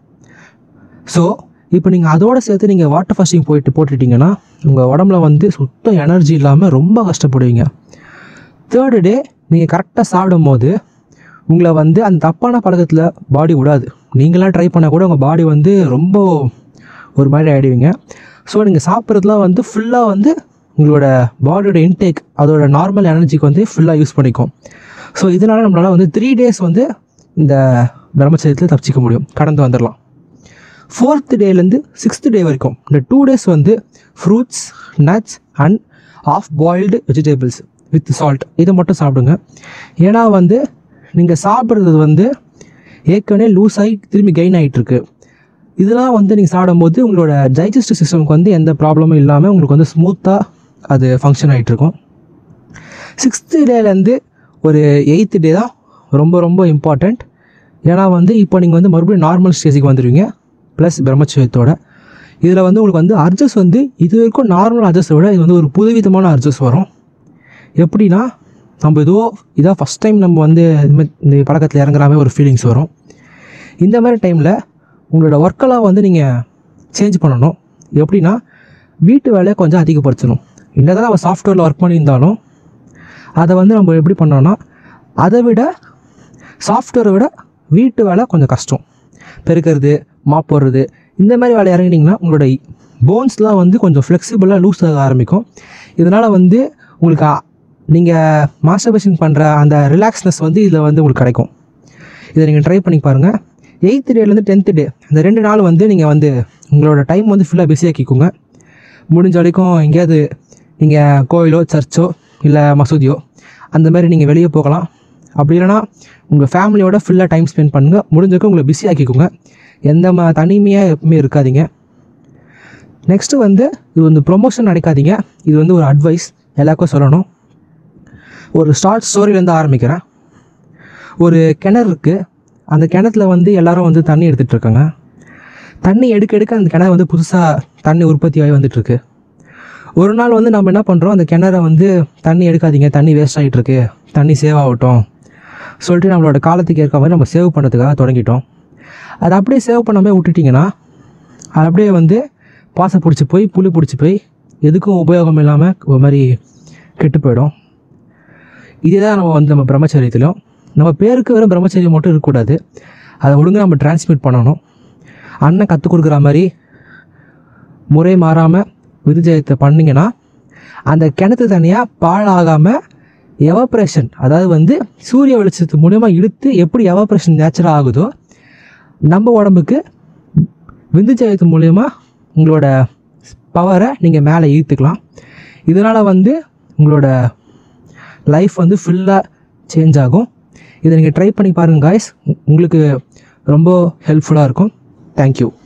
ஸோ இப்போ நீங்கள் அதோட சேர்த்து நீங்கள் வாட்டர் ஃபாஸ்டிங் போயிட்டு போட்டுட்டிங்கன்னா உங்கள் உடம்புல வந்து சுத்தம் எனர்ஜி இல்லாமல் ரொம்ப கஷ்டப்படுவீங்க தேர்டு டே நீங்கள் கரெக்டாக சாப்பிடும் போது உங்களை வந்து அந்த தப்பான பழக்கத்தில் பாடி விடாது நீங்களாம் ட்ரை பண்ணால் கூட உங்கள் பாடி வந்து ரொம்ப ஒரு மாதிரி ஆகிடுவீங்க ஸோ நீங்கள் சாப்பிட்றதுலாம் வந்து ஃபுல்லாக வந்து உங்களோட பாடியோட இன்டேக் அதோட நார்மல் எனர்ஜிக்கு வந்து ஃபுல்லாக யூஸ் பண்ணிக்கும் ஸோ இதனால் நம்மளால் வந்து த்ரீ டேஸ் வந்து இந்த பிரம்மச்சரியத்தில் தப்பிச்சிக்க முடியும் கடந்து வந்துடலாம் ஃபோர்த் டேலேருந்து சிக்ஸ்த் டே வரைக்கும் இந்த டூ டேஸ் வந்து fruits nuts and half boiled vegetables with salt இதை மட்டும் சாப்பிடுங்க ஏன்னா வந்து நீங்கள் சாப்பிட்றது வந்து ஏற்கனவே லூஸ் ஆகி திரும்பி கெயின் ஆகிட்டுருக்கு இதெல்லாம் வந்து நீங்கள் சாப்பிடும்போது உங்களோட டைஜஸ்டிவ் சிஸ்டமுக்கு வந்து எந்த ப்ராப்ளமும் இல்லாமல் உங்களுக்கு வந்து ஸ்மூத்தாக அது ஃபங்க்ஷன் ஆகிட்டுருக்கும் சிக்ஸ்த்து டேலேருந்து ஒரு எயித்து டே தான் ரொம்ப ரொம்ப இம்பார்ட்டண்ட் ஏன்னா வந்து இப்போ நீங்கள் வந்து மறுபடியும் நார்மல் ஸ்டேஜுக்கு வந்துடுவீங்க ப்ளஸ் பிரம்மச்சரியத்தோட இதில் வந்து உங்களுக்கு வந்து அர்ஜஸ் வந்து இது வரைக்கும் நார்மல் அர்ஜஸை விட இது வந்து ஒரு புதுவிதமான அர்ஜஸ் வரும் எப்படின்னா நம்ம ஏதோ இதான் ஃபஸ்ட் டைம் நம்ம வந்து இது மாதிரி இந்த பழக்கத்தில் இறங்குற மாதிரி ஒரு ஃபீலிங்ஸ் வரும் இந்த மாதிரி டைமில் உங்களோட ஒர்க்கெல்லாம் வந்து நீங்கள் சேஞ்ச் பண்ணணும் எப்படின்னா வீட்டு வேலையை கொஞ்சம் அதிகப்படுத்தணும் என்னதான் நம்ம சாஃப்ட்வேரில் ஒர்க் பண்ணியிருந்தாலும் அதை வந்து நம்ம எப்படி பண்ணோம்னா அதை விட சாஃப்ட்வேரை விட வீட்டு வேலை கொஞ்சம் கஷ்டம் பெருக்கிறது மாப் போடுறது இந்த மாதிரி வேலை இறங்கிட்டிங்கன்னா உங்களோட போன்ஸ்லாம் வந்து கொஞ்சம் ஃப்ளெக்சிபிளாக லூஸ் ஆக ஆரம்பிக்கும் இதனால் வந்து உங்களுக்கு நீங்கள் மாஸ்டர்பேஷன் பண்ணுற அந்த ரிலாக்ஸ்னஸ் வந்து இதில் வந்து உங்களுக்கு கிடைக்கும் இதை நீங்கள் ட்ரை பண்ணி பாருங்கள் எயித்து டேலேருந்து டென்த்து டே இந்த ரெண்டு நாள் வந்து நீங்கள் வந்து உங்களோட டைம் வந்து ஃபுல்லாக பிஸியாக்கிக்கோங்க முடிஞ்ச வரைக்கும் எங்கேயாவது நீங்கள் கோயிலோ சர்ச்சோ இல்லை மசூதியோ அந்த மாதிரி நீங்கள் வெளியே போகலாம் அப்படி இல்லைனா உங்கள் ஃபேமிலியோட ஃபுல்லாக டைம் ஸ்பெண்ட் பண்ணுங்கள் முடிஞ்சவரைக்கும் உங்களை பிஸி ஆக்கிக்கோங்க எந்த ம தனிமையாக எப்பவுமே இருக்காதீங்க நெக்ஸ்ட்டு வந்து இது வந்து ப்ரொமோஷன் நினைக்காதீங்க இது வந்து ஒரு அட்வைஸ் எல்லாருக்கும் சொல்லணும் ஒரு ஷார்ட் ஸ்டோரியிலேருந்து ஆரம்பிக்கிறேன் ஒரு கிணறு இருக்குது அந்த கிணத்துல வந்து எல்லாரும் வந்து தண்ணி எடுத்துகிட்டு இருக்காங்க தண்ணி எடுக்க எடுக்க அந்த கிணறு வந்து புதுசாக தண்ணி உற்பத்தி ஆகி வந்துட்டுருக்கு ஒரு நாள் வந்து நம்ம என்ன பண்ணுறோம் அந்த கிணற வந்து தண்ணி எடுக்காதீங்க தண்ணி வேஸ்ட் ஆகிட்டுருக்கு தண்ணி சேவ் ஆகட்டும் சொல்லிட்டு நம்மளோட காலத்துக்கு ஏற்ற மாதிரி நம்ம சேவ் பண்ணுறதுக்காக தொடங்கிட்டோம் அதை அப்படியே சேவ் பண்ணாமல் விட்டுட்டிங்கன்னா அது அப்படியே வந்து பாசை பிடிச்சி போய் புளி பிடிச்சி போய் எதுக்கும் உபயோகம் இல்லாமல் ஒரு மாதிரி கெட்டு போயிடும் இதே தான் நம்ம வந்து நம்ம பிரம்மச்சரியத்திலும் நம்ம பேருக்கு வெறும் பிரம்மச்சரியம் மட்டும் இருக்கக்கூடாது அதை ஒழுங்கா நம்ம டிரான்ஸ்மிட் பண்ணணும் அண்ணன் கற்றுக் கொடுக்குற மாதிரி முறை மாறாமல் விருஜயத்தை பண்ணிங்கன்னா அந்த கிணத்து தனியாக பாழாகாமல் எவாப்ரேஷன் அதாவது வந்து சூரிய வெளிச்சத்து மூலயமா இழுத்து எப்படி எவாப்ரேஷன் நேச்சுரல் ஆகுதோ நம்ம உடம்புக்கு விந்துஜயத்து மூலயமா உங்களோட பவரை நீங்கள் மேலே ஈர்த்துக்கலாம் இதனால் வந்து உங்களோட லைஃப் வந்து ஃபுல்லாக சேஞ்ச் ஆகும் இதை நீங்கள் ட்ரை பண்ணி பாருங்கள் காய்ஸ் உங்களுக்கு ரொம்ப ஹெல்ப்ஃபுல்லாக இருக்கும் தேங்க்யூ